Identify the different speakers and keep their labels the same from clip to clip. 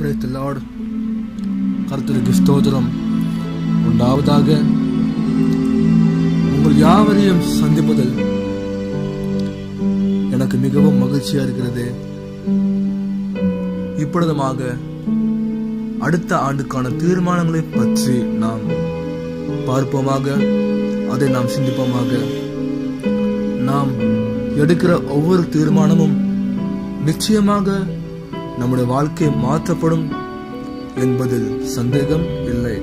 Speaker 1: breath Lord கர்த்தருக்கு ஸ்தோத்திரம் உண்டாவதாக உங்கள் யாவரையும் சந்திப்பதில் எனக்கு மிகவும் மகிழ்ச்சியா இருக்கிறது இப்பொழுதுமாக அடுத்த ஆண்டுக்கான தீர்மானங்களை பற்றி நாம் பார்ப்போமாக அதை நாம் சிந்திப்போமாக நாம் எடுக்கிற ஒவ்வொரு தீர்மானமும் நிச்சயமாக நம்முடைய வாழ்க்கை மாற்றப்படும் என்பதில் சந்தேகம் இல்லை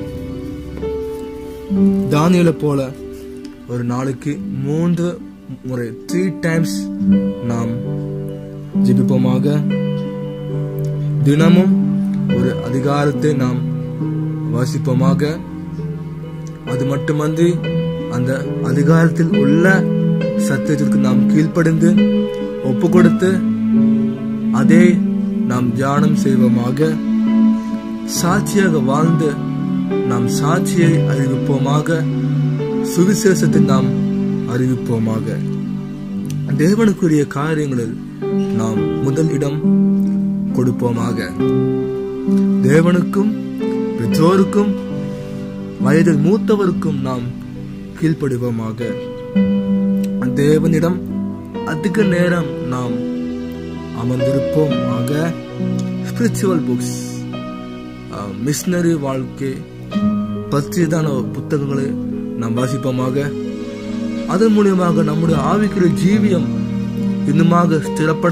Speaker 1: தானியலை போல ஒரு நாளைக்கு மூன்று முறை த்ரீ டைம்ஸ் நாம் ஜெபிப்போமாக தினமும் ஒரு அதிகாரத்தை நாம் வாசிப்போமாக அது மட்டுமன்றி அந்த அதிகாரத்தில் உள்ள சத்தியத்திற்கு நாம் கீழ்ப்படிந்து ஒப்பு கொடுத்து அதே நாம் தியானம் செய்வோமாக சாட்சியாக வாழ்ந்து நாம் சாட்சியை அறிவிப்போமாக சுவிசேஷத்தை நாம் அறிவிப்போமாக தேவனுக்குரிய காரியங்களில் நாம் முதல் இடம் கொடுப்போமாக தேவனுக்கும் பெற்றோருக்கும் வயதில் மூத்தவருக்கும் நாம் கீழ்ப்படிவோமாக தேவனிடம் அதிக நேரம் நாம் அமர்ந்திருப்போம் ஆக ஸ்பிரிச்சுவல் புக்ஸ் மிஷினரி வாழ்க்கை பற்றியதான புத்தகங்களை நாம் வாசிப்போமாக அதன் மூலியமாக நம்முடைய ஆவிக்குரிய ஜீவியம் இன்னுமாக ஸ்திரப்பட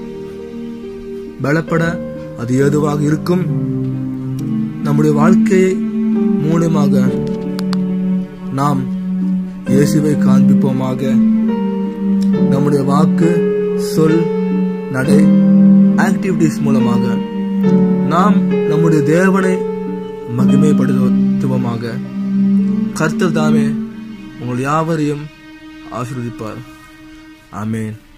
Speaker 1: பலப்பட அது ஏதுவாக இருக்கும் நம்முடைய வாழ்க்கையை மூலியமாக நாம் இயேசுவை காண்பிப்போமாக நம்முடைய வாக்கு சொல் நடை ஆக்டிவிட்டிஸ் மூலமாக நாம் நம்முடைய தேவனை மகிமைப்படுத்துவோமாக கர்த்தர் தாமே உங்கள் யாவரையும் ஆசீர்வதிப்பார் ஆமேன்